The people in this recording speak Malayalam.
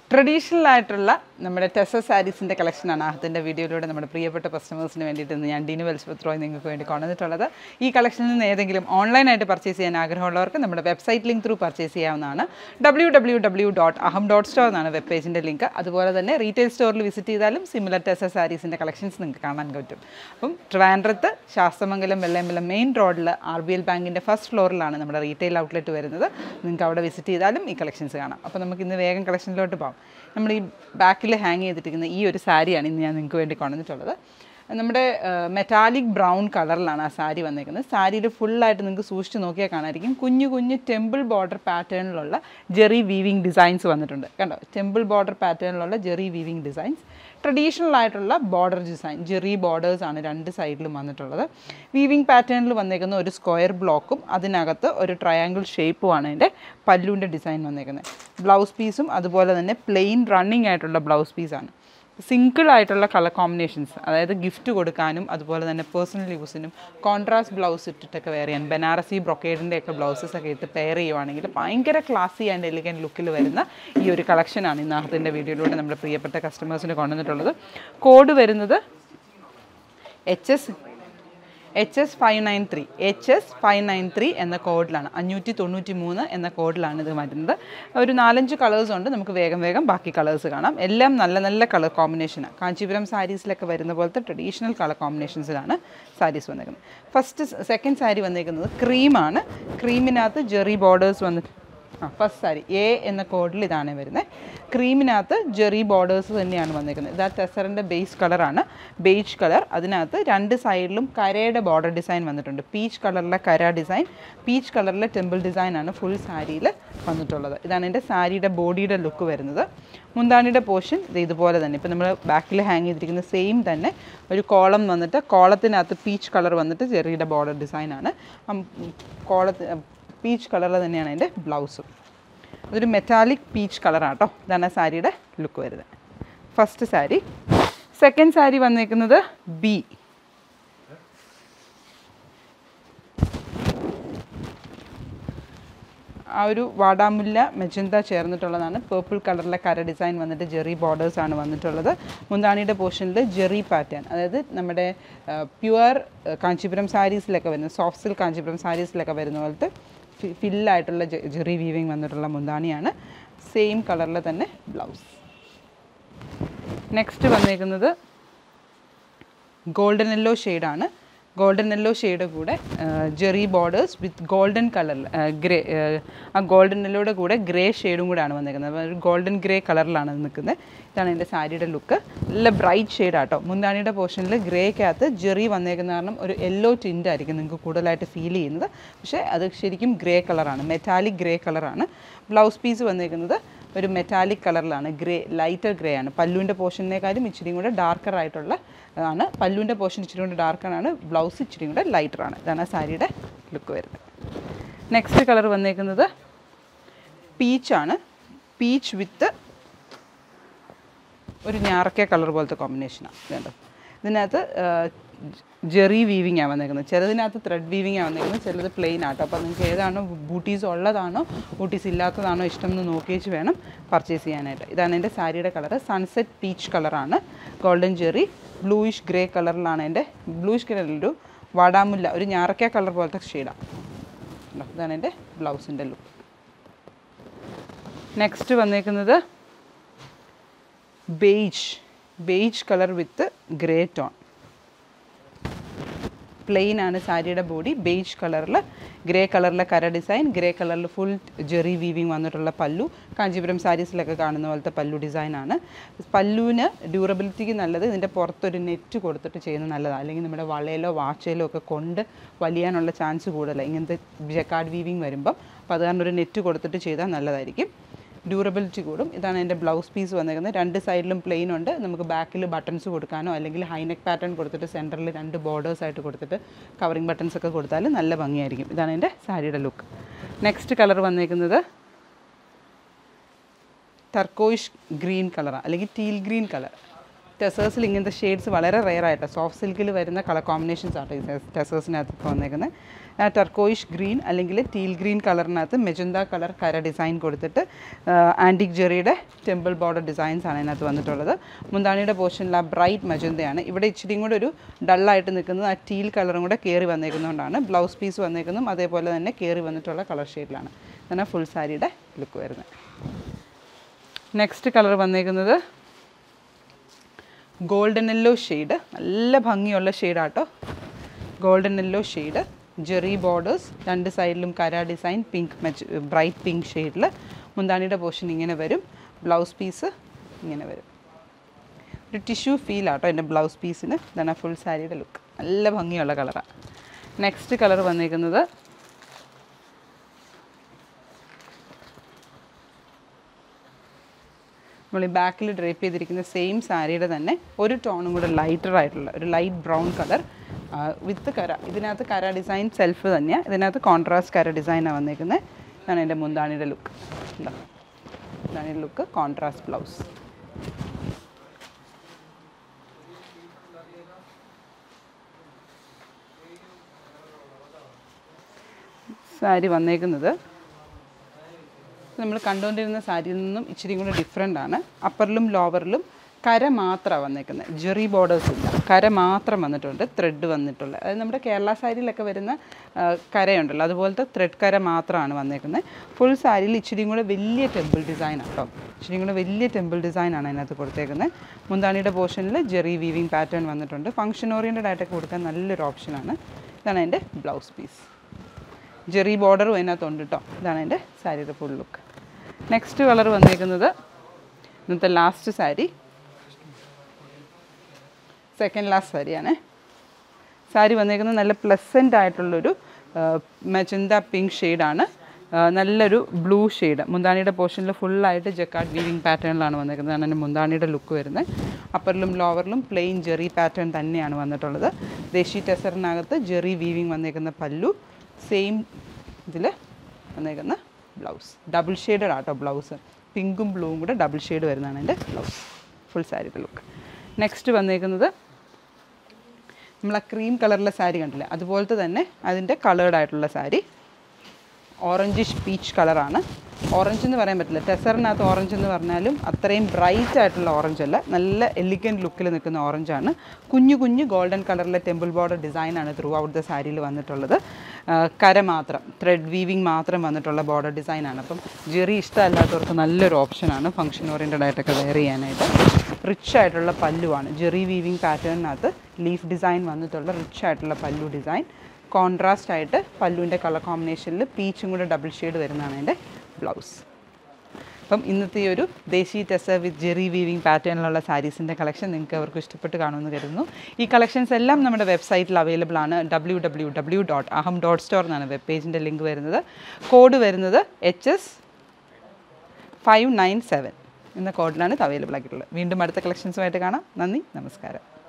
ട്രഡീഷണൽ ആയിട്ടുള്ള നമ്മുടെ ടെസ സാരീസിൻ്റെ കളക്ഷനാണ് ആഹത്തിൻ്റെ വീഡിയോയിലൂടെ നമ്മുടെ പ്രിയപ്പെട്ട കസ്റ്റമേഴ്സിന് വേണ്ടിയിട്ട് ഇന്ന് ഞാൻ ഡീനു വെൽസ്പത്ത് റോയ് നിങ്ങൾക്ക് വേണ്ടി കൊണ്ടുവന്നിട്ടുള്ളത് ഈ കളക്ഷനിൽ നിന്ന് ഏതെങ്കിലും ഓൺലൈനായിട്ട് പർച്ചേസ് ചെയ്യാൻ ആഗ്രഹമുള്ളവർക്ക് നമ്മുടെ വെബ്സൈറ്റ് ലിങ്ക് ത്രൂ പർച്ചേസ് ചെയ്യാവുന്നതാണ് W W W dot Aham dot store എന്നാണ് വെബ് പേജിൻ്റെ ലിങ്ക് അതുപോലെ തന്നെ റീറ്റെയിൽ സ്റ്റോറിൽ വിസിറ്റ് ചെയ്താലും സിമിലർ ടെസ സാരീസിൻ്റെ കളക്ഷൻസ് നിങ്ങൾക്ക് കാണാൻ പറ്റും അപ്പം ട്രിവാൻഡ്രത്ത് ശാസ്തമംഗലം വെള്ളയമ്പലം മെയിൻ റോഡിൽ ആർ ബി എൽ ബാങ്കിൻ്റെ ഫസ്റ്റ് ഫ്ലോറിലാണ് നമ്മുടെ റീറ്റെയിൽ ഔട്ട്ലെറ്റ് വരുന്നത് നിങ്ങൾക്ക് അവിടെ വിസിറ്റ് ചെയ്താലും ഈ കളക്ഷൻസ് കാണാം അപ്പോൾ നമുക്ക് ഇന്ന് വേഗം കളക്ഷനിലോട്ട് പോകാം നമ്മൾ ഈ ബാക്കിൽ ഹാങ് ചെയ്തിരിക്കുന്ന ഈ ഒരു സാരിയാണ് ഇന്ന് ഞാൻ നിങ്ങൾക്ക് വേണ്ടി കൊണ്ടുവന്നിട്ടുള്ളത് നമ്മുടെ മെറ്റാലിക് ബ്രൗൺ കളറിലാണ് ആ സാരി വന്നേക്കുന്നത് സാരിയിൽ ഫുള്ളായിട്ട് നിങ്ങൾക്ക് സൂക്ഷിച്ച് നോക്കിയാൽ കാണാമായിരിക്കും കുഞ്ഞു കുഞ്ഞു ടെമ്പിൾ ബോർഡർ പാറ്റേണിലുള്ള ജെറി വീവിങ് ഡിസൈൻസ് വന്നിട്ടുണ്ട് കണ്ടോ ടെമ്പിൾ ബോർഡർ പാറ്റേണിലുള്ള ജെറി വീവിങ് ഡിസൈൻസ് ട്രഡീഷണൽ ആയിട്ടുള്ള ബോർഡർ ഡിസൈൻ ജെറി ബോർഡേഴ്സ് ആണ് രണ്ട് സൈഡിലും വന്നിട്ടുള്ളത് വീവിങ് പാറ്റേണിൽ വന്നേക്കുന്ന ഒരു സ്ക്വയർ ബ്ലോക്കും അതിനകത്ത് ഒരു ട്രയാങ്കിൾ ഷേപ്പുമാണ് അതിൻ്റെ പല്ലുവിൻ്റെ ഡിസൈൻ വന്നേക്കുന്നത് ബ്ലൗസ് പീസും അതുപോലെ തന്നെ പ്ലെയിൻ റണ്ണിങ് ആയിട്ടുള്ള ബ്ലൗസ് പീസാണ് സിംഗിൾ ആയിട്ടുള്ള കളർ കോമ്പിനേഷൻസ് അതായത് ഗിഫ്റ്റ് കൊടുക്കാനും അതുപോലെ തന്നെ പേഴ്സണൽ യൂസിനും കോൺട്രാസ്റ്റ് ബ്ലൗസ് ഇട്ടിട്ടൊക്കെ വെയർ ചെയ്യാൻ ബനാറസി ബ്രൊക്കേഡിൻ്റെ ഒക്കെ ബ്ലൗസസ് ഒക്കെ ഇട്ട് പെയർ ചെയ്യുവാണെങ്കിൽ ഭയങ്കര ക്ലാസി ആൻഡ് എലിഗൻറ്റ് ലുക്കിൽ വരുന്ന ഈ ഒരു കളക്ഷനാണ് ഇന്നത്തെ വീഡിയോയിലൂടെ നമ്മുടെ പ്രിയപ്പെട്ട കസ്റ്റമേഴ്സിന് കൊണ്ടുവന്നിട്ടുള്ളത് കോഡ് വരുന്നത് H S H S five nine three H S five nine three എന്ന കോഡിലാണ് അഞ്ഞൂറ്റി തൊണ്ണൂറ്റി മൂന്ന് എന്ന കോഡിലാണ് ഇത് വരുന്നത് ഒരു നാലഞ്ച് കളേഴ്സ് ഉണ്ട് നമുക്ക് വേഗം വേഗം ബാക്കി കളേഴ്സ് കാണാം എല്ലാം നല്ല നല്ല കളർ കോമ്പിനേഷനാണ് കാഞ്ചീപുരം സാരീസിലൊക്കെ വരുന്ന പോലത്തെ ട്രഡീഷണൽ കളർ കോമ്പിനേഷൻസിലാണ് സാരീസ് വന്നേക്കുന്നത് ഫസ്റ്റ് സെക്കൻഡ് സാരി വന്നേക്കുന്നത് ക്രീമാണ് ക്രീമിനകത്ത് ജെറി ബോർഡേഴ്സ് വന്നിട്ട് ആ ഫസ്റ്റ് സാരി എ എന്ന കോഡിൽ ഇതാണ് വരുന്നത് ക്രീമിനകത്ത് ജെറി ബോർഡേഴ്സ് തന്നെയാണ് വന്നിരിക്കുന്നത് ഇതാ ടെസറിൻ്റെ ബേസ് കളറാണ് ബേജ് കളർ അതിനകത്ത് രണ്ട് സൈഡിലും കരയുടെ ബോർഡർ ഡിസൈൻ വന്നിട്ടുണ്ട് പീച്ച് കളറിലെ കര ഡിസൈൻ പീച്ച് കളറിലെ ടെമ്പിൾ ഡിസൈനാണ് ഫുൾ സാരിയിൽ വന്നിട്ടുള്ളത് ഇതാണ് എൻ്റെ സാരിയുടെ ബോഡിയുടെ ലുക്ക് വരുന്നത് മുന്താണിയുടെ പോർഷൻ ഇത് ഇതുപോലെ തന്നെ ഇപ്പോൾ നമ്മൾ ബാക്കിൽ ഹാങ് ചെയ്തിരിക്കുന്ന സെയിം തന്നെ ഒരു കോളം വന്നിട്ട് കോളത്തിനകത്ത് പീച്ച് കളർ വന്നിട്ട് ചെറിയുടെ ബോർഡർ ഡിസൈനാണ് കോളത്ത് പീച്ച് കളറിൽ തന്നെയാണ് അതിൻ്റെ ബ്ലൗസും അതൊരു മെറ്റാലിക് പീച്ച് കളറാണ് കേട്ടോ ഇതാണ് ആ സാരിയുടെ ലുക്ക് വരുന്നത് ഫസ്റ്റ് സാരി സെക്കൻഡ് സാരി വന്നേക്കുന്നത് ബി ആ ഒരു വാടാമുല്ല മെജന്ത ചേർന്നിട്ടുള്ളതാണ് പേർപ്പിൾ കളറിലെ കര ഡിസൈൻ വന്നിട്ട് ജെറി ബോർഡേഴ്സ് ആണ് വന്നിട്ടുള്ളത് മുന്താണിയുടെ പോർഷനിൽ ജെറി പാറ്റേൺ അതായത് നമ്മുടെ പ്യുവർ കാഞ്ചീപുരം സാരീസിലൊക്കെ വരുന്ന സോഫ്റ്റ് സിൽക്ക് കാഞ്ചീപുരം സാരീസിലൊക്കെ വരുന്ന പോലത്തെ ഫില്ലായിട്ടുള്ള ജെറി വീവിങ് വന്നിട്ടുള്ള മുന്താണിയാണ് സെയിം കളറിൽ തന്നെ ബ്ലൗസ് നെക്സ്റ്റ് വന്നേക്കുന്നത് ഗോൾഡൻ യെല്ലോ ഷെയ്ഡാണ് ഗോൾഡൻ യെല്ലോ ഷെയ്ഡ് കൂടെ ജെറി ബോർഡേഴ്സ് വിത്ത് ഗോൾഡൻ കളറിൽ ഗ്രേ ആ ഗോൾഡൻ യെല്ലോയുടെ കൂടെ ഗ്രേ ഷെയ്ഡും കൂടെയാണ് വന്നേക്കുന്നത് അപ്പോൾ ഒരു ഗോൾഡൻ ഗ്രേ കളറിലാണ് നിൽക്കുന്നത് ഇതാണ് എൻ്റെ സാരിയുടെ ലുക്ക് നല്ല ബ്രൈറ്റ് ഷെയ്ഡാട്ടോ മുന്താണിയുടെ പോർഷനിൽ ഗ്രേക്കകത്ത് ജെറി വന്നേക്കുന്ന കാരണം ഒരു യെല്ലോ ടിൻ്റ് ആയിരിക്കും നിങ്ങൾക്ക് കൂടുതലായിട്ട് ഫീൽ ചെയ്യുന്നത് പക്ഷേ അത് ശരിക്കും ഗ്രേ കളറാണ് മെറ്റാലിക് ഗ്രേ കളറാണ് ബ്ലൗസ് പീസ് വന്നേക്കുന്നത് ഒരു മെറ്റാലിക് കളറിലാണ് ഗ്രേ ലൈറ്റർ ഗ്രേ ആണ് പല്ലുവിൻ്റെ പോർഷനേക്കാളും ഇച്ചിരി കൂടെ ഡാർക്കർ ആയിട്ടുള്ള ആണ് പല്ലുവിൻ്റെ പോർഷൻ ഇച്ചിരി കൂടെ ഡാർക്കറാണ് ബ്ലൗസ് ഇച്ചിരി കൂടെ ലൈറ്ററാണ് ഇതാണ് ആ സാരിയുടെ ലുക്ക് വരുന്നത് നെക്സ്റ്റ് കളർ വന്നേക്കുന്നത് പീച്ചാണ് പീച്ച് വിത്ത് ഒരു ഞാറക്ക കളർ പോലത്തെ കോമ്പിനേഷനാണ് വേണ്ടത് ഇതിനകത്ത് ജെറി വീവിങ് ആണ് വന്നേക്കുന്നത് ചിലതിനകത്ത് ത്രെഡ് വീവിങ് ആണ് വന്നേക്കുന്നത് ചിലത് പ്ലെയിൻ ആട്ടോ അപ്പോൾ നിങ്ങൾക്ക് ഏതാണോ ബൂട്ടീസ് ഉള്ളതാണോ ബൂട്ടീസ് ഇല്ലാത്തതാണോ ഇഷ്ടം എന്ന് നോക്കിയേച്ച് വേണം പർച്ചേസ് ചെയ്യാനായിട്ട് ഇതാണ് എൻ്റെ സാരിയുടെ കളർ സൺസെറ്റ് പീച്ച് കളറാണ് ഗോൾഡൻ ജെറി ബ്ലൂയിഷ് ഗ്രേ കളറിലാണ് എൻ്റെ ബ്ലൂയിഷ് കളറിലൊരു വാടാമുല്ല ഒരു ഞാറക്ക കളർ പോലത്തെ ഷെയ്ഡാണ് ഇതാണ് എൻ്റെ ബ്ലൗസിൻ്റെ ലുക്ക് നെക്സ്റ്റ് വന്നേക്കുന്നത് beige beige colour with grey tone plain ആണ് സാരിയുടെ ബോഡി ബേജ് കളറിൽ ഗ്രേ കളറിലെ കര ഡിസൈൻ ഗ്രേ കളറിൽ ഫുൾ ജെറി വീവിങ് വന്നിട്ടുള്ള പല്ലു കാഞ്ചീപുരം സാരീസിലൊക്കെ കാണുന്ന പോലത്തെ പല്ലു ഡിസൈനാണ് പല്ലുവിന് ഡ്യൂറബിലിറ്റിക്ക് നല്ലത് ഇതിൻ്റെ പുറത്തൊരു നെറ്റ് കൊടുത്തിട്ട് ചെയ്യുന്നത് നല്ലതാണ് അല്ലെങ്കിൽ നമ്മുടെ വളയിലോ വാച്ചയിലോ ഒക്കെ കൊണ്ട് വലിയാനുള്ള ചാൻസ് കൂടുതലാണ് ഇങ്ങനത്തെ ജക്കാർഡ് വീവിങ് വരുമ്പം അപ്പോൾ അത് കാരണം ഒരു നെറ്റ് കൊടുത്തിട്ട് ചെയ്താൽ നല്ലതായിരിക്കും ഡ്യൂറബിലിറ്റി കൂടും ഇതാണ് എൻ്റെ ബ്ലൗസ് പീസ് വന്നിരിക്കുന്നത് രണ്ട് സൈഡിലും പ്ലെയിൻ ഉണ്ട് നമുക്ക് ബാക്കിൽ ബട്ടൺസ് കൊടുക്കാനോ അല്ലെങ്കിൽ ഹൈനെക്ക് പാറ്റേൺ കൊടുത്തിട്ട് സെൻറ്ററിൽ രണ്ട് ബോർഡേഴ്സ് ആയിട്ട് കൊടുത്തിട്ട് കവറിങ് ബട്ടൺസ് ഒക്കെ കൊടുത്താൽ നല്ല ഭംഗിയായിരിക്കും ഇതാണ് എൻ്റെ സാരിയുടെ ലുക്ക് നെക്സ്റ്റ് കളർ വന്നിരിക്കുന്നത് ടർക്കോയിഷ് ഗ്രീൻ കളറാണ് അല്ലെങ്കിൽ ടീൽ ഗ്രീൻ കളർ ടെസേഴ്സിൽ ഇങ്ങനത്തെ ഷെയ്ഡ്സ് വളരെ റെയർ ആയിട്ട് സോഫ്റ്റ് സിൽക്കിൽ വരുന്ന കളർ കോമ്പിനേഷൻസ് ആട്ടോ ഈ ടെസേഴ്സിനകത്ത് ഇപ്പോൾ വന്നേക്കുന്നത് ആ ടർക്കോയിഷ് ഗ്രീൻ അല്ലെങ്കിൽ ടീൽ ഗ്രീൻ കളറിനകത്ത് മെജന്ത കളർ കര ഡിസൈൻ കൊടുത്തിട്ട് ആൻറ്റിക് ജെറിയുടെ ടെമ്പിൾ ബോർഡർ ഡിസൈൻസ് ആണ് ഇതിനകത്ത് വന്നിട്ടുള്ളത് മുന്താണിയുടെ പോർഷനിൽ ആ ബ്രൈറ്റ് മജന്തയാണ് ഇവിടെ ഇച്ചിരിയും കൂടെ ഒരു ഡള്ളായിട്ട് നിൽക്കുന്നത് ആ ടീൽ കളറും കൂടെ കയറി വന്നേക്കുന്നതുകൊണ്ടാണ് ബ്ലൗസ് പീസ് വന്നേക്കുന്നതും അതേപോലെ തന്നെ കയറി വന്നിട്ടുള്ള കളർ ഷെയ്ഡിലാണ് ഇതാണ് ഫുൾ സാരിയുടെ ലുക്ക് വരുന്നത് നെക്സ്റ്റ് കളർ വന്നേക്കുന്നത് ഗോൾഡൻ യെല്ലോ ഷെയ്ഡ് നല്ല ഭംഗിയുള്ള ഷെയ്ഡാട്ടോ golden yellow shade zari borders രണ്ട് സൈഡിലും കര design pink much bright pink ഷെയ്ഡിൽ മുന്താണിയുടെ പോർഷൻ ഇങ്ങനെ വരും ബ്ലൗസ് പീസ് ഇങ്ങനെ വരും ഒരു ടിഷ്യൂ ഫീൽ ആട്ടോ എൻ്റെ ബ്ലൗസ് പീസിന് ഇതാണ് ഫുൾ സാരിയുടെ ലുക്ക് നല്ല ഭംഗിയുള്ള കളറാണ് നെക്സ്റ്റ് കളർ വന്നേക്കുന്നത് നമ്മൾ ഈ ബാക്കിൽ ഡ്രേപ്പ് ചെയ്തിരിക്കുന്ന സെയിം സാരിയുടെ തന്നെ ഒരു ടോണും കൂടെ ലൈറ്റർ ആയിട്ടുള്ള ഒരു ലൈറ്റ് ബ്രൗൺ കളർ വിത്ത് കര ഇതിനകത്ത് കര ഡിസൈൻ സെൽഫ് തന്നെയാണ് ഇതിനകത്ത് കോൺട്രാസ്റ്റ് കര ഡിസൈനാണ് വന്നേക്കുന്നത് ഇതാണ് എൻ്റെ മുന്താണിയുടെ ലുക്ക് എന്താ മുന്താണിയുടെ ലുക്ക് കോൺട്രാസ്റ്റ് ബ്ലൗസ് സാരി വന്നേക്കുന്നത് നമ്മൾ കണ്ടുകൊണ്ടിരുന്ന സാരിയിൽ നിന്നും ഇച്ചിരി കൂടി ഡിഫറെൻ്റ് ആണ് അപ്പറിലും ലോവറിലും കര മാത്രമാണ് വന്നേക്കുന്നത് ജെറി ബോർഡേഴ്സ് ഇല്ല കര മാത്രം വന്നിട്ടുണ്ട് ത്രെഡ് വന്നിട്ടുള്ള അതായത് നമ്മുടെ കേരള സാരിയിലൊക്കെ വരുന്ന ആ, കരയുണ്ടല്ലോ അതുപോലത്തെ ത്രെഡ് കര മാത്രമാണ് വന്നേക്കുന്നത് ഫുൾ സാരിയിൽ ഇച്ചിരിയും കൂടെ വലിയ ടെമ്പിൾ ഡിസൈൻ ആട്ടോ ഇച്ചിരിയും കൂടെ വലിയ ടെമ്പിൾ ഡിസൈനാണ് അതിനകത്ത് കൊടുത്തേക്കുന്നത് മുന്താണിയുടെ പോർഷനിൽ ജെറി വീവിങ് പാറ്റേൺ വന്നിട്ടുണ്ട് ഫംഗ്ഷൻ ഓറിയൻറ്റഡ് ആയിട്ടൊക്കെ കൊടുക്കാൻ നല്ലൊരു ഓപ്ഷനാണ് ഇതാണ് എൻ്റെ ബ്ലൗസ് പീസ് ജെറി ബോർഡറും അതിനകത്തുണ്ട് കേട്ടോ ഇതാണ് എൻ്റെ സാരിയുടെ ഫുൾ ലുക്ക് നെക്സ്റ്റ് കളർ വന്നേക്കുന്നത് ഇന്നത്തെ ലാസ്റ്റ് സാരി സെക്കൻഡ് ലാസ്റ്റ് സാരിയാണ് സാരി വന്നേക്കുന്നത് നല്ല പ്ലസൻ്റ് ആയിട്ടുള്ളൊരു മെജന്ത പിങ്ക് ഷെയ്ഡാണ് നല്ലൊരു ബ്ലൂ ഷെയ്ഡ് മുന്താണിയുടെ പോർഷനിൽ ഫുള്ളായിട്ട് ജക്കാർഡ് വീവിങ് പാറ്റേണിലാണ് വന്നേക്കുന്നത് അതാണ് എൻ്റെ മുന്താണിയുടെ ലുക്ക് വരുന്നത് അപ്പറിലും ലോവറിലും പ്ലെയിൻ ജെറി പാറ്റേൺ തന്നെയാണ് വന്നിട്ടുള്ളത് ദേശി ടെസറിനകത്ത് ജെറി വീവിങ് വന്നേക്കുന്ന പല്ലു സെയിം ഇതിൽ വന്നേക്കുന്ന ബ്ലൗസ് ഡബിൾ ഷെയ്ഡഡ് ആട്ടോ ബ്ലൗസ് പിങ്കും ബ്ലൂവും കൂടെ ഡബിൾ ഷെയ്ഡ് വരുന്നതാണ് എൻ്റെ ബ്ലൗസ് ഫുൾ സാരിയുടെ ലുക്ക് നെക്സ്റ്റ് വന്നേക്കുന്നത് നമ്മൾ ആ ക്രീം കളറിലെ സാരി കണ്ടില്ലേ അതുപോലത്തെ തന്നെ അതിൻ്റെ കളേർഡ് ആയിട്ടുള്ള സാരി ഓറഞ്ചിഷ് പീച്ച് കളറാണ് ഓറഞ്ച് എന്ന് പറയാൻ പറ്റില്ല ടെസറിനകത്ത് ഓറഞ്ച് എന്ന് പറഞ്ഞാലും അത്രയും ബ്രൈറ്റ് ആയിട്ടുള്ള ഓറഞ്ച് അല്ല നല്ല എലിഗൻറ്റ് ലുക്കിൽ നിൽക്കുന്ന ഓറഞ്ചാണ് കുഞ്ഞു കുഞ്ഞു ഗോൾഡൻ കളറിലെ ടെമ്പിൾ ബോർഡർ ഡിസൈനാണ് ത്രൂ ഔട്ട് ദ സാരിയിൽ വന്നിട്ടുള്ളത് ആ, കര മാത്രം ത്രെഡ് വീവിങ് മാത്രം വന്നിട്ടുള്ള ബോർഡർ ഡിസൈനാണ് അപ്പം ജെറി ഇഷ്ടമല്ലാത്തവർക്ക് നല്ലൊരു ഓപ്ഷനാണ് ഫംഗ്ഷൻ ഓറിയൻറ്റഡ് ആയിട്ടൊക്കെ വെയർ ചെയ്യാനായിട്ട് റിച്ച് ആയിട്ടുള്ള പല്ലുവാണ് ജെറി വീവിങ് പാറ്റേണിനകത്ത് ലീഫ് ഡിസൈൻ വന്നിട്ടുള്ള റിച്ച് ആയിട്ടുള്ള പല്ലു ഡിസൈൻ കോൺട്രാസ്റ്റ് ആയിട്ട് പല്ലുവിൻ്റെ കളർ കോമ്പിനേഷനിൽ പീച്ചും കൂടെ ഡബിൾ ഷെയ്ഡ് വരുന്നതാണ് എൻ്റെ ബ്ലൗസ് അപ്പം ഇന്നത്തെ ഈ ഒരു ദേശി ടെസ വിത്ത് ജെറി വീവിങ് പാറ്റേണിലുള്ള സാരീസിൻ്റെ കളക്ഷൻ നിങ്ങൾക്ക് അവർക്ക് ഇഷ്ടപ്പെട്ട് കാണുമെന്ന് കരുതുന്നു ഈ കളക്ഷൻസ് എല്ലാം നമ്മുടെ വെബ്സൈറ്റിൽ അവൈലബിൾ ആണ് W W W dot Aham dot store എന്നാണ് വെബ് പേജിൻ്റെ ലിങ്ക് വരുന്നത് കോഡ് വരുന്നത് H S five nine seven എന്ന കോഡിലാണ് ഇത് അവൈലബിൾ ആക്കിയിട്ടുള്ളത് വീണ്ടും അടുത്ത കളക്ഷൻസുമായിട്ട് കാണാം നന്ദി നമസ്കാരം